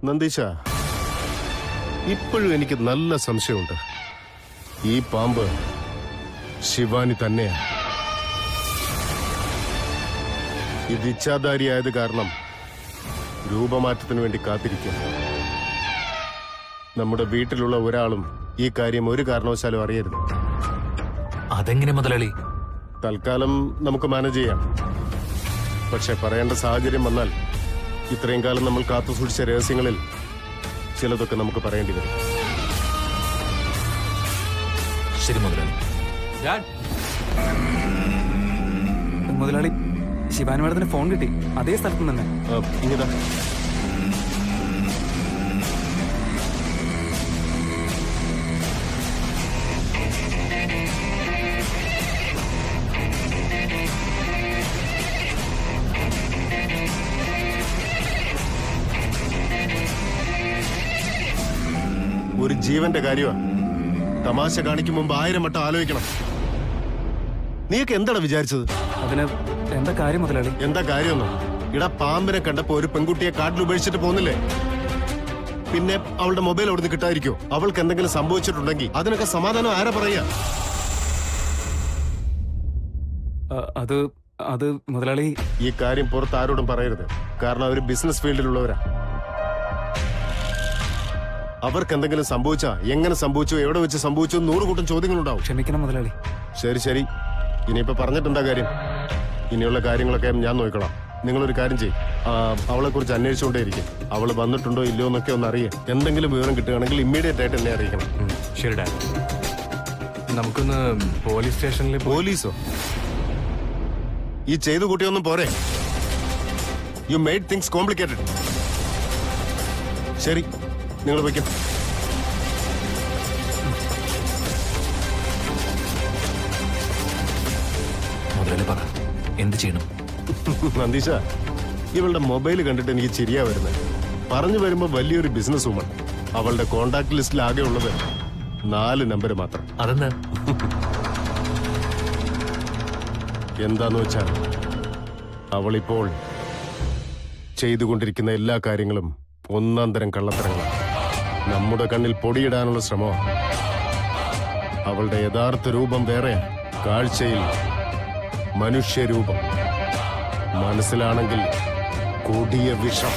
നന്ദീശ ഇപ്പോഴും എനിക്ക് നല്ല സംശയമുണ്ട് ഈ പാമ്പ് ശിവാനി തന്നെയാ ഇത് ഇച്ഛാധാരിയായത് കാരണം രൂപമാറ്റത്തിന് വേണ്ടി കാത്തിരിക്കുക നമ്മുടെ വീട്ടിലുള്ള ഒരാളും ഈ കാര്യം ഒരു കാരണവശാലും അറിയരുത് അതെങ്ങനെ മുതലാളി തൽക്കാലം നമുക്ക് മാനേജ് ചെയ്യാം പക്ഷെ പറയേണ്ട സാഹചര്യം വന്നാൽ ഇത്രയും കാലം നമ്മൾ കാത്തു സൂക്ഷിച്ച രഹസ്യങ്ങളിൽ ചിലതൊക്കെ നമുക്ക് പറയേണ്ടി വരും ശരി മുതലാളി മുതലാളി ശിവാനി മാഡത്തിന് ഫോൺ കിട്ടി അതേ സ്ഥലത്ത് തന്നെ ആ, ഇങ്ങിതാ ഒരു ജീവന്റെ കാര്യമാ തമാശ കാണിക്കും മുമ്പ് ആയിരം വട്ടം ആലോചിക്കണം നീയൊക്കെ എന്താണ് വിചാരിച്ചത് അതിന് എന്താ കാര്യം മുതലാളി എന്താ കാര്യമൊന്നും ഇടാ പാമ്പിനെ കണ്ടപ്പോ ഒരു പെൺകുട്ടിയെ കാട്ടിൽ ഉപേക്ഷിച്ചിട്ട് പോകുന്നില്ലേ പിന്നെ അവളുടെ മൊബൈൽ അവിടുന്ന് കിട്ടാതിരിക്കോ അവൾക്ക് എന്തെങ്കിലും സംഭവിച്ചിട്ടുണ്ടെങ്കിൽ അതിനൊക്കെ സമാധാനം ആരാ പറയാ ആ, അത് അത് മുതലാളി ഈ കാര്യം പുറത്ത് ആരോടും പറയരുത് കാരണം അവർ ബിസിനസ് ഫീൽഡിലുള്ളവരാ അവർക്ക് എന്തെങ്കിലും സംഭവിച്ചാ എങ്ങനെ സംഭവിച്ചു എവിടെ വെച്ച് സംഭവിച്ചു എന്ന് നൂറ് കൂട്ടം ചോദ്യങ്ങളുണ്ടാവും ക്ഷമിക്കണം മുതലാളി ശരി ശരി ഇനിയിപ്പോ പറഞ്ഞിട്ടെന്താ കാര്യം ഇനിയുള്ള കാര്യങ്ങളൊക്കെ ഞാൻ നോക്കണം നിങ്ങളൊരു കാര്യം ചെയ്യും അവളെ കുറിച്ച് അന്വേഷിച്ചുകൊണ്ടേയിരിക്കും അവള് വന്നിട്ടുണ്ടോ ഇല്ലയോ എന്നൊക്കെ ഒന്ന് അറിയാം എന്തെങ്കിലും വിവരം കിട്ടുകയാണെങ്കിൽ ഇമ്മീഡിയറ്റ് ആയിട്ട് എന്നെ അറിയിക്കണം ശരി ഡാഡ് നമുക്കൊന്ന് പോലീസ് സ്റ്റേഷനിൽ പോയി പോലീസോ ഈ ചെയ്തു കൂട്ടിയൊന്നും പോരെ യു മെയ്ഡ് തിങ്സ് കോംപ്ലിക്കേറ്റഡ് ശരി നിങ്ങൾ വയ്ക്കും മുതലാളി പറ എന്ത് ചെയ്യണം നന്ദീഷ ഇവളുടെ മൊബൈൽ കണ്ടിട്ട് എനിക്ക് ചിരിയാ വരുന്നത് പറഞ്ഞു വരുമ്പോ വലിയൊരു ബിസിനസ് വുമൺ അവളുടെ കോണ്ടാക്ട് ലിസ്റ്റിൽ ആകെ ഉള്ളത് നാല് നമ്പർ മാത്രം അതെന്താ എന്താന്ന് വെച്ചാൽ അവളിപ്പോൾ ചെയ്തുകൊണ്ടിരിക്കുന്ന എല്ലാ കാര്യങ്ങളും ഒന്നാം തരം കള്ളത്തരങ്ങളാണ് നമ്മുടെ കണ്ണിൽ പൊടിയിടാനുള്ള ശ്രമമാണ് അവളുടെ യഥാർത്ഥ രൂപം വേറെ കാഴ്ചയിൽ മനുഷ്യരൂപം മനസ്സിലാണെങ്കിൽ കൊടിയ വിഷം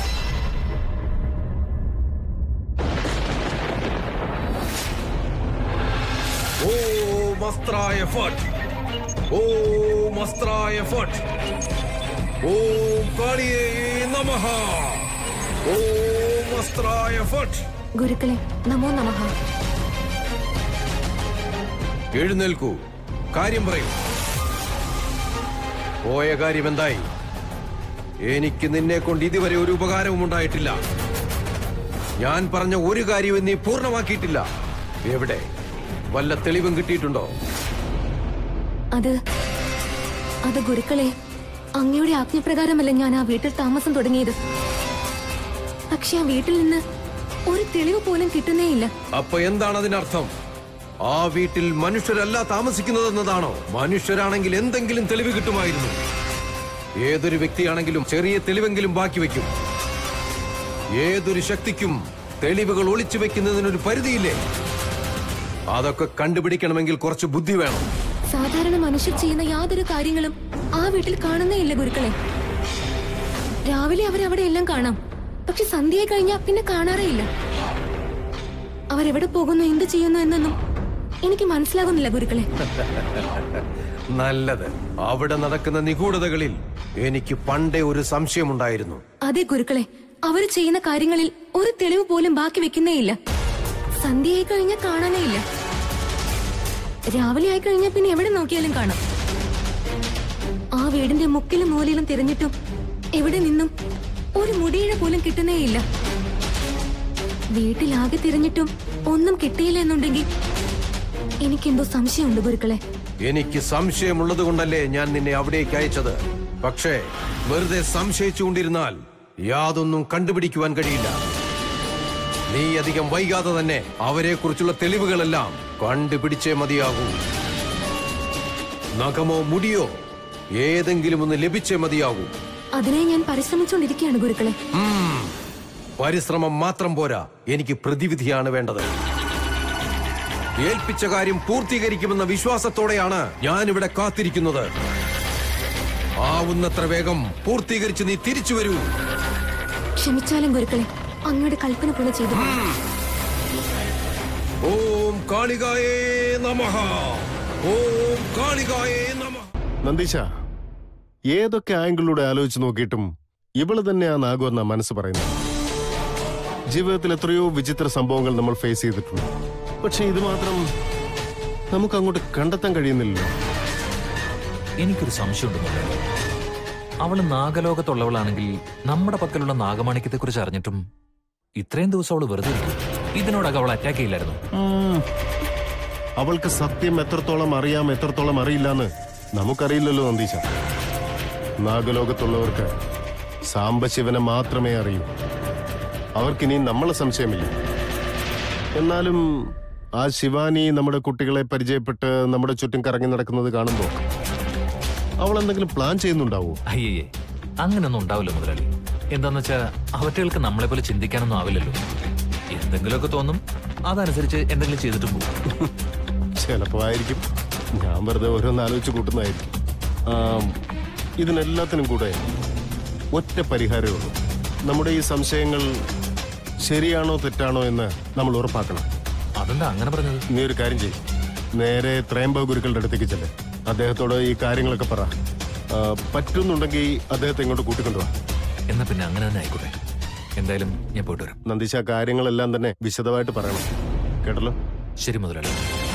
ഓം അസ്ത്രായ ഫട്ട് ഓം അസ്ത്രായ ഫട്ട് ഓം കാളിയേ നമഃ ഓം അസ്ത്രായ ഫട്ട് ഗുരുക്കളെ നമോ നമഃ എഴുന്നേൽക്കൂ കാര്യം പറയൂ പോയ കാര്യം എന്തായി എനിക്ക് നിന്നെ കൊണ്ട് ഇതുവരെ ഒരു ഉപകാരവും ഉണ്ടായിട്ടില്ല ഞാൻ പറഞ്ഞ ഒരു കാര്യവും നീ പൂർണ്ണമാക്കിയിട്ടില്ല എവിടെ വല്ല തെളിവും കിട്ടിയിട്ടുണ്ടോ അത് അത് ഗുരുക്കളെ അങ്ങയുടെ ആജ്ഞപ്രകാരമല്ല ഞാൻ ആ വീട്ടിൽ താമസം തുടങ്ങിയത് പക്ഷെ ആ വീട്ടിൽ നിന്ന് ഒരു തെളിവ് പോലും കിട്ടുന്നേയില്ല അപ്പൊ എന്താണ് അതിനർത്ഥം ആ വീട്ടിൽ മനുഷ്യരല്ല താമസിക്കുന്നതെന്നതാണോ മനുഷ്യരാണെങ്കിൽ എന്തെങ്കിലും തെളിവ് കിട്ടുമായിരുന്നു ഏതൊരു വ്യക്തിയാണെങ്കിലും ചെറിയ തെളിവെങ്കിലും ബാക്കി വെക്കും ഏതൊരു ശക്തിക്കും തെളിവുകൾ ഒളിച്ചു വെക്കുന്നതിനൊരു പരിധിയില്ലേ അതൊക്കെ കണ്ടുപിടിക്കണമെങ്കിൽ കുറച്ച് ബുദ്ധി വേണം സാധാരണ മനുഷ്യർ ചെയ്യുന്ന യാതൊരു കാര്യങ്ങളും ആ വീട്ടിൽ കാണുന്നേയില്ല ഗുരുക്കളെ രാവിലെ അവരവിടെ എല്ലാം കാണാം പക്ഷെ സന്ധ്യയായി കഴിഞ്ഞാൽ പിന്നെ കാണാറേ ഇല്ല അവരെവിടെ പോകുന്നു എന്ത് ചെയ്യുന്നു എന്നൊന്നും എനിക്ക് മനസ്സിലാകുന്നില്ല ഗുരുക്കളെ നല്ലത് അവിടെ നടക്കുന്ന നിഗൂഢതകളിൽ എനിക്ക് പണ്ടേ ഒരു സംശയമുണ്ടായിരുന്നു അതെ ഗുരുക്കളെ അവർ ചെയ്യുന്ന കാര്യങ്ങളിൽ ഒരു തെളിവ് പോലും ബാക്കി വെക്കുന്നേയില്ല സന്ധ്യയായി കഴിഞ്ഞാൽ കാണാനേ ഇല്ല രാവിലെ ആയി കഴിഞ്ഞാൽ പിന്നെ എവിടെ നോക്കിയാലും കാണാം ആ വീടിന്റെ മുക്കിലും മൂലയിലും തിരഞ്ഞിട്ടും എവിടെ നിന്നും ഒരു മുടിയിഴ പോലും കിട്ടുന്നേയില്ല വീട്ടിലാകെ തിരഞ്ഞിട്ടും ഒന്നും കിട്ടിയില്ല എന്നുണ്ടെങ്കിൽ എനിക്കെന്തോ സംശയമുണ്ട് ഗുരുക്കളെ എനിക്ക് സംശയമുള്ളത് കൊണ്ടല്ലേ ഞാൻ നിന്നെ അവിടേക്ക് അയച്ചത് പക്ഷേ വെറുതെ സംശയിച്ചുകൊണ്ടിരുന്നാൽ യാതൊന്നും കണ്ടുപിടിക്കുവാൻ കഴിയില്ല നീ അധികം വൈകാതെ തന്നെ അവരെ കുറിച്ചുള്ള തെളിവുകളെല്ലാം കണ്ടുപിടിച്ചേ മതിയാകൂ നഖമോ മുടിയോ ഏതെങ്കിലും ഒന്ന് ലഭിച്ചേ മതിയാകൂ അതിനായി ഞാൻ പരിശ്രമിച്ചുകൊണ്ടിരിക്കുകയാണ് ഗുരുക്കളെ പരിശ്രമം മാത്രം പോരാ എനിക്ക് പ്രതിവിധിയാണ് വേണ്ടത് ഏൽപ്പിച്ച കാര്യം പൂർത്തീകരിക്കുമെന്ന വിശ്വാസത്തോടെയാണ് ഞാൻ ഇവിടെ കാത്തിരിക്കുന്നത് ആവുന്നത്ര വേഗം പൂർത്തീകരിച്ച് നീ തിരിച്ചു വരൂ ക്ഷമിച്ചാലും ഗുരുക്കളെ അങ്ങയുടെ കൽപ്പന പോലെ ചെയ്തു ഓം കാളികായേ നമഃ ഓം കാളികായേ നമഃ നന്ദീശ ഏതൊക്കെ ആംഗിളിലൂടെ ആലോചിച്ച് നോക്കിയിട്ടും ഇവള് തന്നെയാ നാഗമെന്ന മനസ്സ് പറയുന്നത് ജീവിതത്തിൽ എത്രയോ വിചിത്ര സംഭവങ്ങൾ നമ്മൾ ഫേസ് ചെയ്തിട്ടുണ്ട് പക്ഷെ ഇത് മാത്രം നമുക്ക് അങ്ങോട്ട് കണ്ടെത്താൻ കഴിയുന്നില്ലല്ലോ എനിക്കൊരു സംശയമുണ്ട് മുതലാളി അവള് നാഗലോകത്തുള്ളവളാണെങ്കിൽ നമ്മുടെ പക്കലുള്ള നാഗമാണിക്യത്തെ കുറിച്ച് അറിഞ്ഞിട്ടും ഇത്രയും ദിവസം അവള് വെറുതെ ഇരിക്കും. ഇതിനോടകം അവൾ അറ്റാക്ക് ചെയ്യില്ലായിരുന്നു ഉം. അവൾക്ക് സത്യം എത്രത്തോളം അറിയാം എത്രത്തോളം അറിയില്ലെന്ന് നമുക്കറിയില്ലല്ലോ നന്ദീശ നാഗലോകത്തുള്ളവർക്ക് സാംബശിവനെ മാത്രമേ അറിയൂ അവർക്കിനി നമ്മളെ സംശയമില്ല എന്നാലും ആ ശിവാനി നമ്മുടെ കുട്ടികളെ പരിചയപ്പെട്ട് നമ്മുടെ ചുറ്റും കറങ്ങി നടക്കുന്നത് കാണുമ്പോൾ അവൾ എന്തെങ്കിലും പ്ലാൻ ചെയ്യുന്നുണ്ടാവോ അയ്യേ അങ്ങനെയൊന്നും ഉണ്ടാവില്ല മുതലാളി എന്താന്ന് വെച്ചാ അവറ്റകൾക്ക് നമ്മളെ പോലെ ചിന്തിക്കാനൊന്നും ആവില്ലല്ലോ എന്തെങ്കിലുമൊക്കെ തോന്നും അതനുസരിച്ച് എന്തെങ്കിലും ചെയ്തിട്ട് പോകും ചിലപ്പോ ആയിരിക്കും ഞാൻ വെറുതെ ഓരോന്ന് ആലോചിച്ച് കൂട്ടുന്നതായിരിക്കും ആം, ഇതിനെല്ലാത്തിനും കൂടെ ഒറ്റ പരിഹാരമേ ഉള്ളൂ നമ്മുടെ ഈ സംശയങ്ങൾ ശരിയാണോ തെറ്റാണോ എന്ന് നമ്മൾ ഉറപ്പാക്കണം അതെന്താ അങ്ങനെ പറഞ്ഞത് നീ ഒരു കാര്യം ചെയ്യും നേരെ ത്രയംബ ഗുരുക്കളുടെ അടുത്തേക്ക് ചെല്ലേ അദ്ദേഹത്തോട് ഈ കാര്യങ്ങളൊക്കെ പറ ആ, പറ്റുന്നുണ്ടെങ്കിൽ അദ്ദേഹത്തെ ഇങ്ങോട്ട് കൂട്ടിക്കൊണ്ടുവാ എന്നാ പിന്നെ അങ്ങനെ തന്നെ ആയിക്കോട്ടെ എന്തായാലും ഞാൻ പോയിട്ട് വരാം നന്ദിശ കാര്യങ്ങളെല്ലാം തന്നെ വിശദമായിട്ട് പറയണം കേട്ടല്ലോ ശരി മുതലാളി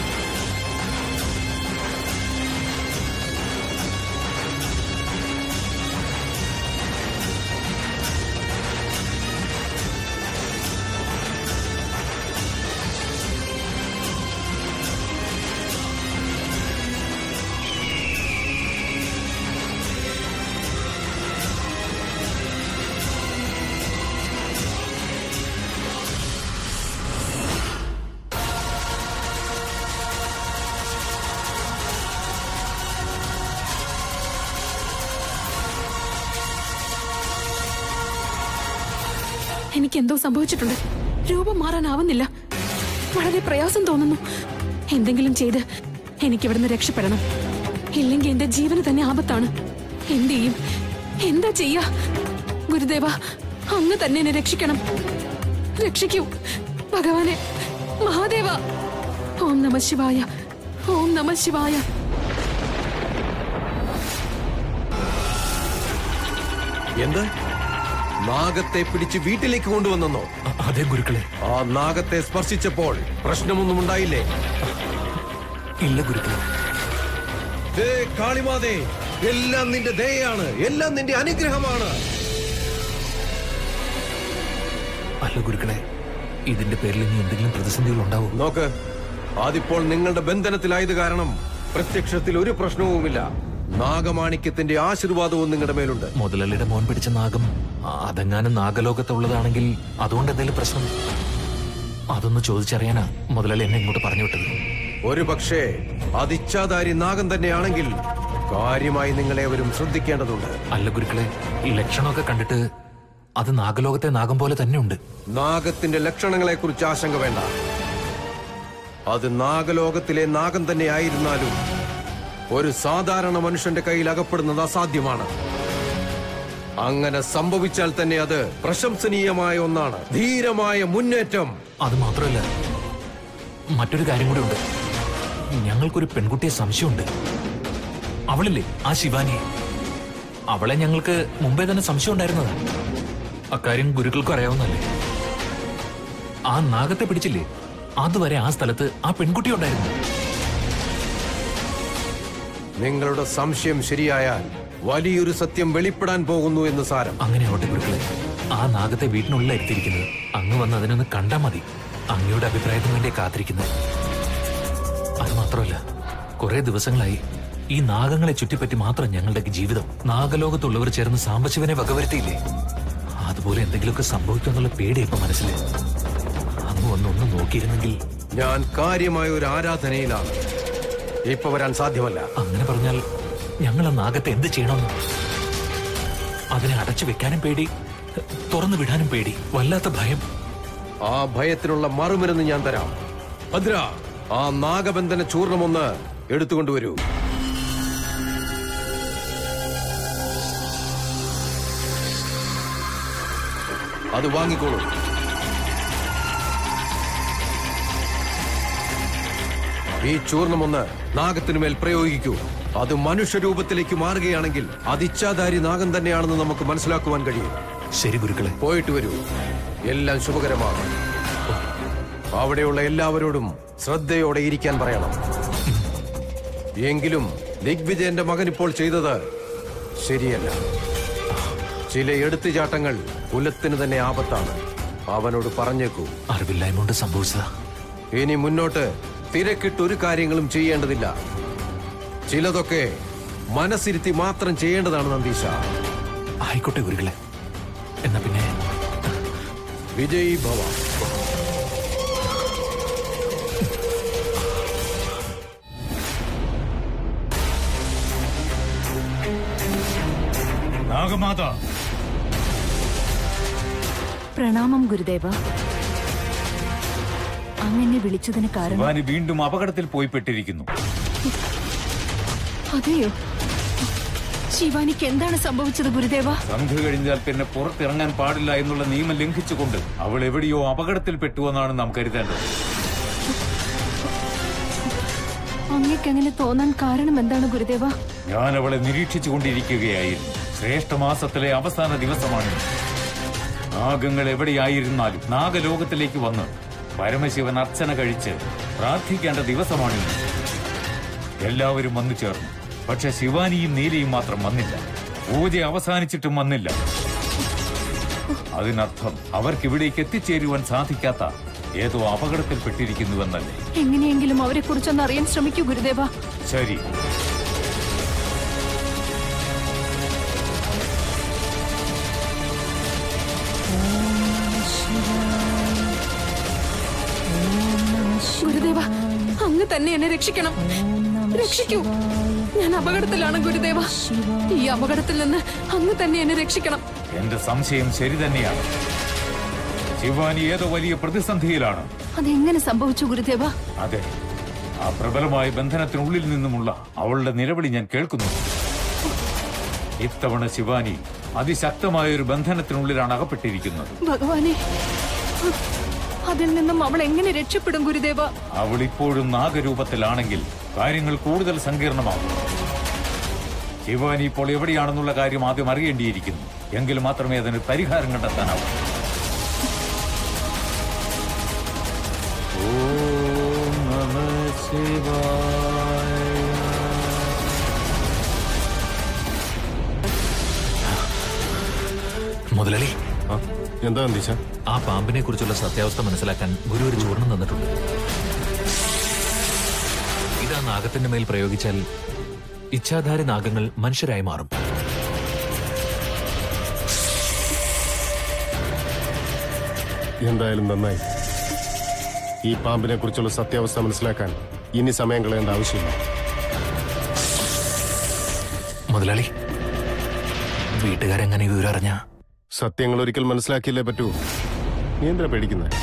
എനിക്ക് എന്തോ സംഭവിച്ചിട്ടുണ്ട് രൂപം മാറാനാവുന്നില്ല വളരെ പ്രയാസം തോന്നുന്നു എന്തെങ്കിലും ചെയ്ത് എനിക്ക് ഇവിടുന്ന് രക്ഷപ്പെടണം ഇല്ലെങ്കിൽ എന്റെ ജീവന് തന്നെ ആപത്താണ് എന്ത് ചെയ്യും എന്താ ചെയ്യാ ഗുരുദേവ അങ്ങ് തന്നെ എന്നെ രക്ഷിക്കണം രക്ഷിക്കൂ ഭഗവാനെ മഹാദേവ ഓം നമ ശിവായ ഓം നമ ശിവായ എന്ത് നാഗത്തെ പിടിച്ച് വീട്ടിലേക്ക് കൊണ്ടുവന്നെന്നോ അ- അതെ ഗുരുക്കളെ ആ നാഗത്തെ സ്പർശിച്ചപ്പോൾ പ്രശ്നമൊന്നും ഉണ്ടായില്ലേ ഇല്ല ഗുരുക്കളെ ദേ കാളിമാതേ എല്ലാം നിന്റെ ദയയാണ് എല്ലാം നിന്റെ അനുഗ്രഹമാണ് അല്ല ഗുരുക്കളെ ഇതിന്റെ പേരിൽ ഇനി എന്തെങ്കിലും പ്രതിസന്ധികൾ ഉണ്ടാവും നോക്ക് അതിപ്പോൾ നിങ്ങളുടെ ബന്ധനത്തിലായത് കാരണം പ്രത്യക്ഷത്തിൽ ഒരു പ്രശ്നവുമില്ല നാഗമാണിക്യത്തിന്റെ ആശീർവാദവും നിങ്ങളുടെ മേലുണ്ട് മുതലാളിയുടെ മോൻ പിടിച്ച നാഗം ആ, അതെങ്ങാനും നാഗലോകത്തുള്ളതാണെങ്കിൽ അതുകൊണ്ട് എന്തെങ്കിലും പ്രശ്നം അതൊന്ന് ചോദിച്ചറിയാനാ മുതലാളി എന്നെ ഇങ്ങോട്ട് പറഞ്ഞു വിട്ടത് ഒരു പക്ഷേ അതിച്ഛാധാരി നാഗം തന്നെയാണെങ്കിൽ കാര്യമായി നിങ്ങളെ അവരും ശ്രദ്ധിക്കേണ്ടതുണ്ട് അല്ല ഗുരുക്കളെ ഈ ലക്ഷണമൊക്കെ കണ്ടിട്ട് അത് നാഗലോകത്തെ നാഗം പോലെ തന്നെ ഉണ്ട് നാഗത്തിന്റെ ലക്ഷണങ്ങളെ കുറിച്ച് ആശങ്ക വേണ്ട അത് നാഗലോകത്തിലെ നാഗം തന്നെ ആയിരുന്നാലും ഒരു സാധാരണ മനുഷ്യന്റെ കയ്യിൽ അകപ്പെടുന്നത് അസാധ്യമാണ് അങ്ങനെ സംഭവിച്ചാൽ തന്നെ അത് പ്രശംസനീയമായ ഒന്നാണ് ധീരമായ മുന്നേറ്റം അത് മാത്രമല്ല മറ്റൊരു കാര്യം കൂടെ ഉണ്ട് ഞങ്ങൾക്കൊരു പെൺകുട്ടിയെ സംശയമുണ്ട് അവളില്ലേ ആ ശിവാനി അവളെ ഞങ്ങൾക്ക് മുമ്പേ തന്നെ സംശയം ഉണ്ടായിരുന്നതാ അക്കാര്യം ഗുരുക്കൾക്കും അറിയാവുന്നല്ലേ ആ നാഗത്തെ പിടിച്ചില്ലേ അതുവരെ ആ സ്ഥലത്ത് ആ പെൺകുട്ടി ഉണ്ടായിരുന്നു നിങ്ങളുടെ സംശയം ശരിയായാൽ വലിയൊരു സത്യം വെളിപ്പെടാൻ പോകുന്നു എന്ന് സാരം അങ്ങനെ ആവട്ടെ ഗുരുക്കളെ ആ നാഗത്തെ വീട്ടിനുള്ളിൽ എത്തിയിരിക്കുന്നത് അങ്ങ് വന്ന് അതിനൊന്ന് കണ്ടാ മതി അങ്ങയുടെ അഭിപ്രായത്തിന് വേണ്ടി കാത്തിരിക്കുന്നത് അത് മാത്രമല്ല കുറെ ദിവസങ്ങളായി ഈ നാഗങ്ങളെ ചുറ്റിപ്പറ്റി മാത്രം ഞങ്ങളുടെ ജീവിതം നാഗലോകത്തുള്ളവർ ചേർന്ന് സാമ്പശിവനെ വകവരുത്തിയില്ലേ അതുപോലെ എന്തെങ്കിലുമൊക്കെ സംഭവിക്കുമെന്നുള്ള പേടി ഇപ്പൊ മനസ്സിൽ അങ്ങ് വന്ന് ഒന്ന് നോക്കിയിരുന്നെങ്കിൽ ഞാൻ കാര്യമായ ഒരു ആരാധനയിലാണ് ഇപ്പൊ വരാൻ സാധ്യമല്ല അങ്ങനെ പറഞ്ഞാൽ ഞങ്ങൾ ആ നാഗത്തെ എന്ത് ചെയ്യണമെന്ന് അതിനെ അടച്ചു വെക്കാനും പേടി തുറന്നു വിടാനും പേടി വല്ലാത്ത ഭയം ആ ഭയത്തിനുള്ള മറുമരുന്ന് ഞാൻ തരാം ഭദ്ര ആ നാഗബന്ധന ചൂർണമൊന്ന് എടുത്തുകൊണ്ടുവരൂ അത് വാങ്ങിക്കോളൂ ഈ ചൂർണമൊന്ന് നാഗത്തിനുമേൽ പ്രയോഗിക്കൂ അത് മനുഷ്യരൂപത്തിലേക്ക് മാറുകയാണെങ്കിൽ അത് ഇച്ഛാധാരി നാഗം തന്നെയാണെന്ന് നമുക്ക് മനസ്സിലാക്കുവാൻ കഴിയും ശരി ഗുരുക്കളെ പോയിട്ട് വരൂ എല്ലാം ശുഭകരമാണ് അവിടെയുള്ള എല്ലാവരോടും ശ്രദ്ധയോടെ ഇരിക്കാൻ പറയണം എങ്കിലും ദിഗ്വിജയന്റെ മകൻ ഇപ്പോൾ ചെയ്തത് ശരിയല്ല ചില എടുത്തുചാട്ടങ്ങൾ കുലത്തിന് തന്നെ ആപത്താണ് അവനോട് പറഞ്ഞേക്കൂ അറിവില്ലായ്മ കൊണ്ട് സംഭവിച്ചതാ ഇനി മുന്നോട്ട് തിരക്കിട്ട് ഒരു കാര്യങ്ങളും ചെയ്യേണ്ടതില്ല ചിലതൊക്കെ മനസ്സിരുത്തി മാത്രം ചെയ്യേണ്ടതാണ് നന്ദീശ ആയിക്കോട്ടെ ഗുരുക്കളെ എന്നാ പിന്നെ വിജയ് ഭവ നാഗമാത പ്രണാമം ഗുരുദേവ അങ്ങനെ വിളിച്ചതിന് കാരണം ശിവാനി വീണ്ടും അപകടത്തിൽ പോയിപ്പെട്ടിരിക്കുന്നു അതെയോ ശിവാനിക്ക് എന്താണ് സംഭവിച്ചത് ഗുരുദേവ സന്ധ്യ കഴിഞ്ഞാൽ പിന്നെ പുറത്തിറങ്ങാൻ പാടില്ല എന്നുള്ള നിയമം ലംഘിച്ചുകൊണ്ട് അവൾ എവിടെയോ അപകടത്തിൽ പെട്ടുവെന്നാണ് നാം കരുതേണ്ടത് അങ്ങേക്ക് അങ്ങനെ തോന്നാൻ കാരണം എന്താണ് ഗുരുദേവ ഞാൻ അവളെ നിരീക്ഷിച്ചുകൊണ്ടിരിക്കുകയായിരുന്നു ശ്രേഷ്ഠമാസത്തിലെ അവസാന ദിവസമാണ് നാഗങ്ങൾ എവിടെയായിരുന്നാലും നാഗലോകത്തിലേക്ക് വന്ന് പരമശിവൻ അർച്ചന കഴിച്ച് പ്രാർത്ഥിക്കേണ്ട ദിവസമാണ് എല്ലാവരും വന്നു ചേർന്നു പക്ഷെ ശിവാനിയും നീലയും മാത്രം വന്നില്ല പൂജ അവസാനിച്ചിട്ടും വന്നില്ല അതിനർത്ഥം അവർക്ക് ഇവിടേക്ക് എത്തിച്ചേരുവാൻ സാധിക്കാത്ത ഏതോ അപകടത്തിൽപ്പെട്ടിരിക്കുന്നുവെന്നല്ലേ എങ്ങനെയെങ്കിലും അവരെ കുറിച്ചൊന്ന് അറിയാൻ ശ്രമിക്കൂ ഗുരുദേവ ശരി ഗുരുദേവ അങ്ങ് തന്നെ എന്നെ രക്ഷിക്കണം രക്ഷിക്കൂ ഞാൻ അപകടത്തിലാണ് ഗുരുദേവ ഈ അപകടത്തിൽ നിന്ന് അങ്ങ് തന്നെ എന്നെ രക്ഷിക്കണം എന്റെ സംശയം ശരി തന്നെയാണ് ശിവാനി ഏതോ വലിയ പ്രതിസന്ധിയിലാണ് അതെങ്ങനെ സംഭവിച്ചു ഗുരുദേവ അതെ ആ പ്രബലമായ ബന്ധനത്തിനുള്ളിൽ നിന്നുമുള്ള അവളുടെ നിലവിളി ഞാൻ കേൾക്കുന്നു ഇത്തവണ ശിവാനി അതിശക്തമായ ഒരു ബന്ധനത്തിനുള്ളിലാണ് അകപ്പെട്ടിരിക്കുന്നത് ഭഗവാനെ അതിൽ നിന്നും അവൾ എങ്ങനെ രക്ഷപ്പെടും ഗുരുദേവ അവൾ ഇപ്പോഴും നാഗരൂപത്തിലാണെങ്കിൽ കാര്യങ്ങൾ കൂടുതൽ സങ്കീർണമാകും ശിവാനി ഇപ്പോൾ എവിടെയാണെന്നുള്ള കാര്യം ആദ്യം അറിയേണ്ടിയിരിക്കുന്നു എങ്കിൽ മാത്രമേ അതിന് പരിഹാരം കണ്ടെത്താനാവൂ ഓം നമഃ ശിവായ മുതലാളി ആ, എന്താ നന്ദീശ ആ പാമ്പിനെ കുറിച്ചുള്ള സത്യാവസ്ഥ മനസ്സിലാക്കാൻ ഗുരു ഒരു ചൂർണം തന്നിട്ടുണ്ട് ഇത് ആ നാഗത്തിന്റെ മേൽ പ്രയോഗിച്ചാൽ ഇച്ഛാധാരി നാഗങ്ങൾ മനുഷ്യരായി മാറും എന്തായാലും നന്നായി ഈ പാമ്പിനെ കുറിച്ചുള്ള സത്യാവസ്ഥ മനസ്സിലാക്കാൻ ഇനി സമയം കളയേണ്ട ആവശ്യമില്ല മുതലാളി വീട്ടുകാരെങ്ങനെ ഈ വിവരം അറിഞ്ഞ സത്യങ്ങൾ ഒരിക്കൽ മനസ്സിലാക്കിയല്ലേ പറ്റൂ നീ എന്തിനാ പേടിക്കുന്നത്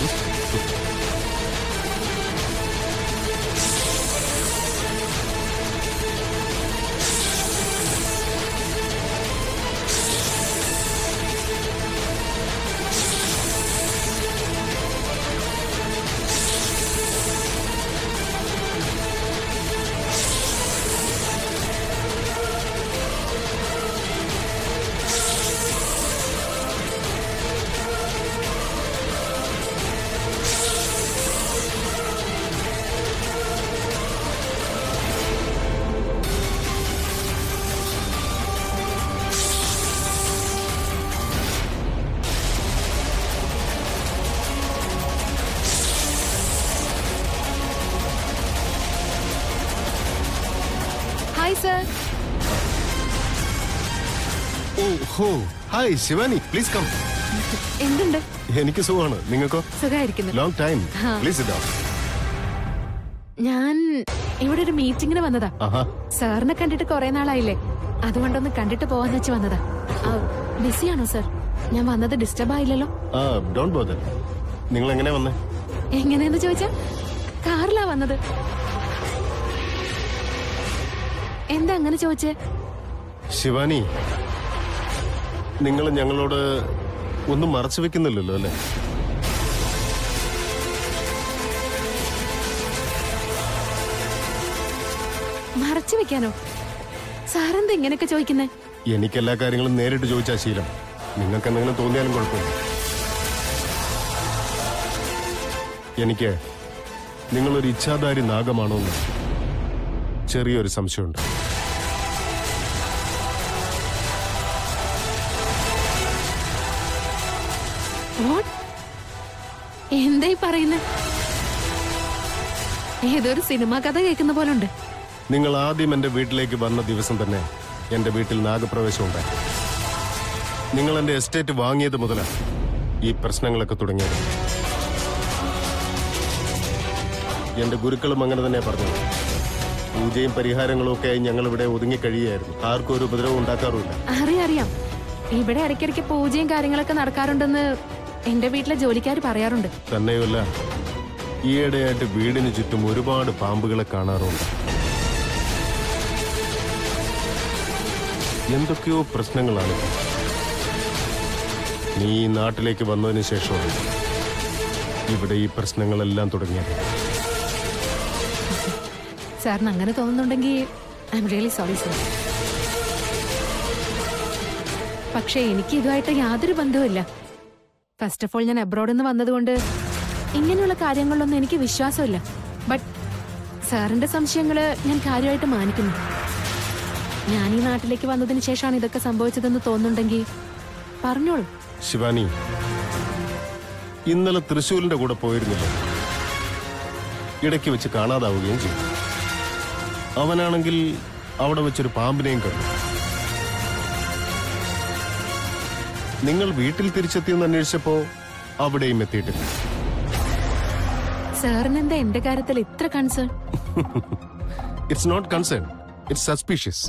ഹായ് സർ ഓ ഹോ ഹായ് ശിവാനി പ്ലീസ് കം എന്തുണ്ട് എനിക്ക് സുഖമാണ് നിങ്ങൾക്കോ സുഖമായിരിക്കുന്നു ലോങ് ടൈം പ്ലീസ് ഇതാ ഞാൻ ഇവിടെ ഒരു മീറ്റിംഗിന് വന്നതാ ആഹാ സാറിനെ കണ്ടിട്ട് കുറെ നാളായില്ലേ അതുകൊണ്ടൊന്ന് കണ്ടിട്ട് പോവാന്ന് വെച്ച് വന്നതാ ബിസിയാണോ സർ ഞാൻ വന്നത് ഡിസ്റ്റർബ് ആയില്ലല്ലോ ആ ഡോണ്ട് ബോദർ നിങ്ങൾ എങ്ങനെ വന്നേ എങ്ങനെയെന്ന് ചോദിച്ചാ കാറിലാ വന്നത് എന്താ അങ്ങനെ ചോദിച്ചേ ശിവാനി നിങ്ങൾ ഞങ്ങളോട് ഒന്നും മറച്ചു വെക്കുന്നില്ലല്ലോ അല്ലേ മറച്ചു വെക്കാനോ സാറെന്താ ഇങ്ങനെയൊക്കെ ചോദിക്കുന്നേ എനിക്ക് എല്ലാ കാര്യങ്ങളും നേരിട്ട് ചോദിച്ചാ ശീലം നിങ്ങൾക്ക് എന്തെങ്കിലും തോന്നിയാലും കുഴപ്പമില്ല എനിക്ക് നിങ്ങളൊരു ഇച്ഛാധാരി നാഗമാണോ എന്ന് ചെറിയൊരു സംശയമുണ്ട് What? എന്തായി പറയുന്നേ ഏതൊരു സിനിമാ കഥ കേൾക്കുന്ന പോലെ ഉണ്ട് നിങ്ങൾ ആദ്യം എന്റെ വീട്ടിലേക്ക് വന്ന ദിവസം തന്നെ എന്റെ വീട്ടിൽ നാഗപ്രവേശം ഉണ്ടായി നിങ്ങൾ എന്റെ എസ്റ്റേറ്റ് വാങ്ങിയത് മുതലാണ് ഈ പ്രശ്നങ്ങളൊക്കെ തുടങ്ങിയത് എന്റെ ഗുരുക്കളും അങ്ങനെ തന്നെ പറഞ്ഞു പൂജയും പരിഹാരങ്ങളും ഒക്കെ ആയി ഞങ്ങൾ ഇവിടെ ഒതുങ്ങിക്കഴിയായിരുന്നു ആർക്കും ഒരു ഉപദ്രവം ഉണ്ടാക്കാറുമില്ല അറിയാം അറിയാം ഇവിടെ ഇടയ്ക്കിടയ്ക്ക് പൂജയും കാര്യങ്ങളൊക്കെ നടക്കാറുണ്ടെന്ന് എന്റെ വീട്ടിലെ ജോലിക്കാർ പറയാറുണ്ട് തന്നെയുമല്ല ഈയിടെയായിട്ട് വീടിന് ചുറ്റും ഒരുപാട് പാമ്പുകളെ കാണാറുണ്ട് എന്തൊക്കെയോ പ്രശ്നങ്ങളാണ് നീ ഈ നാട്ടിലേക്ക് വന്നതിന് ശേഷമാണ് ഇവിടെ ഈ പ്രശ്നങ്ങളെല്ലാം തുടങ്ങിയത് സാറിന് അങ്ങനെ തോന്നുന്നുണ്ടെങ്കിൽ I am really sorry sir പക്ഷേ എനിക്ക് ഇതുമായിട്ട് യാതൊരു ബന്ധവുമില്ല ഫസ്റ്റ് ഓഫ് ഓൾ ഞാൻ അബ്രോഡിൽ നിന്ന് വന്നതുകൊണ്ട് ഇങ്ങനെയുള്ള കാര്യങ്ങളിലൊന്നും എനിക്ക് വിശ്വാസമില്ല ബട്ട് സാറിന്റെ സംശയങ്ങള് ഞാൻ കാര്യമായിട്ട് മാനിക്കുന്നു ഞാൻ ഈ നാട്ടിലേക്ക് വന്നതിന് ശേഷമാണ് ഇതൊക്കെ സംഭവിച്ചതെന്ന് തോന്നുന്നുണ്ടെങ്കിൽ പറഞ്ഞോളൂ ശിവാനി ഇന്നലെ തൃശ്ശൂരിന്റെ കൂടെ പോയിരുന്നില്ല ഇടയ്ക്ക് വെച്ച് കാണാതാവുകയും ചെയ്തു അവനാണെങ്കിൽ അവിടെ വെച്ചൊരു പാമ്പിനെയും കണ്ടു നിങ്ങൾ വീട്ടിൽ തിരിച്ചെത്തിയെന്ന് അന്വേഷിച്ചപ്പോ അവിടെയും എത്തിയിട്ടില്ല സാറിന് എന്താ എന്റെ കാര്യത്തിൽ ഇത്ര concern it's not concern it's suspicious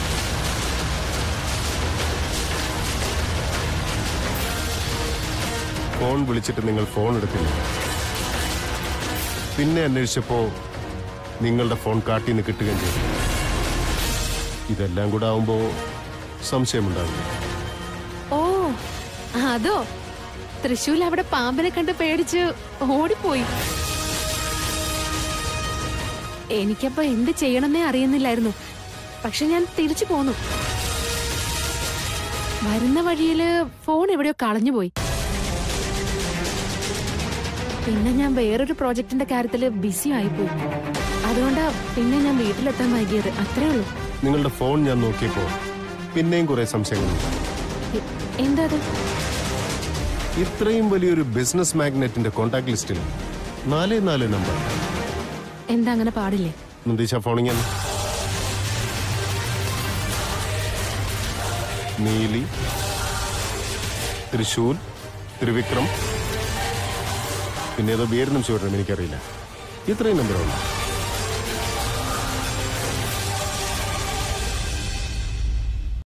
phone വിളിച്ചിട്ട് നിങ്ങൾ ഫോൺ എടുത്തില്ല പിന്നെ അന്വേഷിച്ചപ്പോ നിങ്ങളുടെ ഫോൺ കാട്ടിൽ നിന്ന് കിട്ടുകയും ചെയ്തു ഇതെല്ലാം കൂടെ ആവുമ്പോ സംശയമുണ്ടാവില്ല ഓ അതോ തൃശ്ശൂരിൽ അവിടെ പാമ്പിനെ കണ്ട് പേടിച്ച് ഓടിപ്പോയി എനിക്കപ്പോ എന്ത് ചെയ്യണമെന്നേ അറിയുന്നില്ലായിരുന്നു പക്ഷെ ഞാൻ തിരിച്ചു പോന്നു വരുന്ന വഴിയില് ഫോൺ എവിടെയോ കളഞ്ഞുപോയി പിന്നെ ഞാൻ വേറൊരു പ്രോജക്റ്റിന്റെ കാര്യത്തില് ബിസി ആയിപ്പോയി അതുകൊണ്ടാ പിന്നെ ഞാൻ വീട്ടിലെത്താൻ വൈകിയത് അത്രേ ഉള്ളൂ നിങ്ങളുടെ ഫോൺ ഞാൻ നോക്കിയപ്പോ പിന്നെയും കുറെ സംശയങ്ങളുണ്ട് എ- എന്താ അത് ഇത്രയും വലിയൊരു ബിസിനസ് മാഗ്നറ്റിന്റെ കോണ്ടാക്ട് ലിസ്റ്റിൽ നാല് നാല് നമ്പർ എന്താ അങ്ങനെ പാടില്ലേ നന്ദീശ ഫോണിങ് നീലി തൃശൂർ ത്രിവിക്രം പിന്നെ ഏതോ പേര് നിമിഷം എനിക്കറിയില്ല ഇത്രയും നമ്പറുണ്ട്